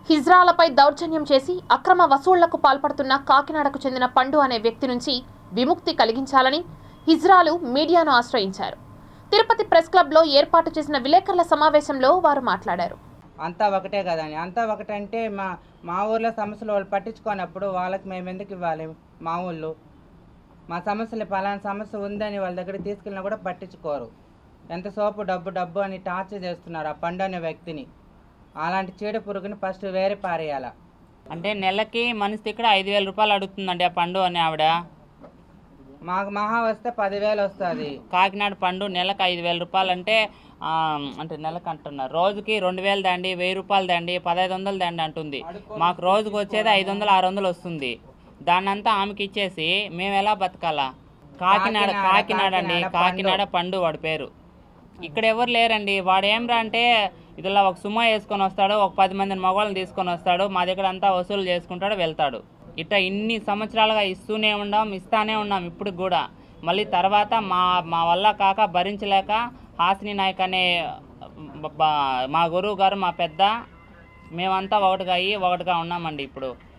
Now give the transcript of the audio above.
హిజ్రాలపై దౌర్జన్యం చేసి అక్రమ వసూళ్లకు పాల్పడుతున్న కాకినాడకు చెందిన పండు అనే వ్యక్తి నుంచి విముక్తి కలిగించాలని హిజ్రాలు మీడియాను ఆశ్రయించారు తిరుపతి ప్రెస్ క్లబ్లో ఏర్పాటు చేసిన విలేకరుల సమావేశంలో వారు మాట్లాడారు అంతా ఒకటే కదండి అంతా ఒకటంటే మా మా ఊర్లో సమస్యలు వాళ్ళు పట్టించుకోనప్పుడు వాళ్ళకి మేము ఎందుకు ఇవ్వాలి మా ఊళ్ళు మా సమస్యలు పలానా సమస్య ఉందని వాళ్ళ దగ్గర తీసుకెళ్ళినా కూడా పట్టించుకోరు ఎంతసేపు డబ్బు డబ్బు అని టార్చర్ చేస్తున్నారు ఆ పండు అనే వ్యక్తిని అలాంటి చీడ పురుగుని ఫస్ట్ వేరే పారేయాల అంటే నెలకి మనిషి ఇక్కడ ఐదు వేల రూపాయలు అడుగుతుందండి ఆ పండు అని ఆవిడ మాకు మహా వస్తే పదివేలు వస్తుంది కాకినాడ పండు నెలకు ఐదు వేల రూపాయలు అంటే ఆ, అంటే నెలకు అంటున్నారు రోజుకి రెండు వేలు దండి వెయ్యి రూపాయలు దండి పదహైదు వందలు దండి అంటుంది మాకు రోజుకి వచ్చేది ఐదు వందలు ఆరు వందలు వస్తుంది దాన్నంతా ఆమెకి ఇచ్చేసి మేము ఎలా బతకాలా కాకినాడ కాకినాడ, కాకినాడ అండి కాకినాడ కాకినాడ పండు వాడి పేరు ఇక్కడ ఎవరు లేరండి వాడు ఏం రా అంటే ఇదిలా ఒక సుమా వేసుకొని వస్తాడు ఒక పది మందిని మగవాళ్ళని తీసుకొని వస్తాడు మా దగ్గర అంతా వసూలు చేసుకుంటాడు వెళ్తాడు ఇట్లా ఇన్ని సంవత్సరాలుగా ఇస్తూనే ఉన్నాం ఇస్తానే ఉన్నాం ఇప్పుడు కూడా మళ్ళీ తర్వాత మా మా వల్ల కాక భరించలేక హాసిని నాయక్ అనే బ- బ- మా గురువు గారు మా పెద్ద మేమంతా ఒకటిగా అయ్యి ఒకటిగా ఉన్నామండి ఇప్పుడు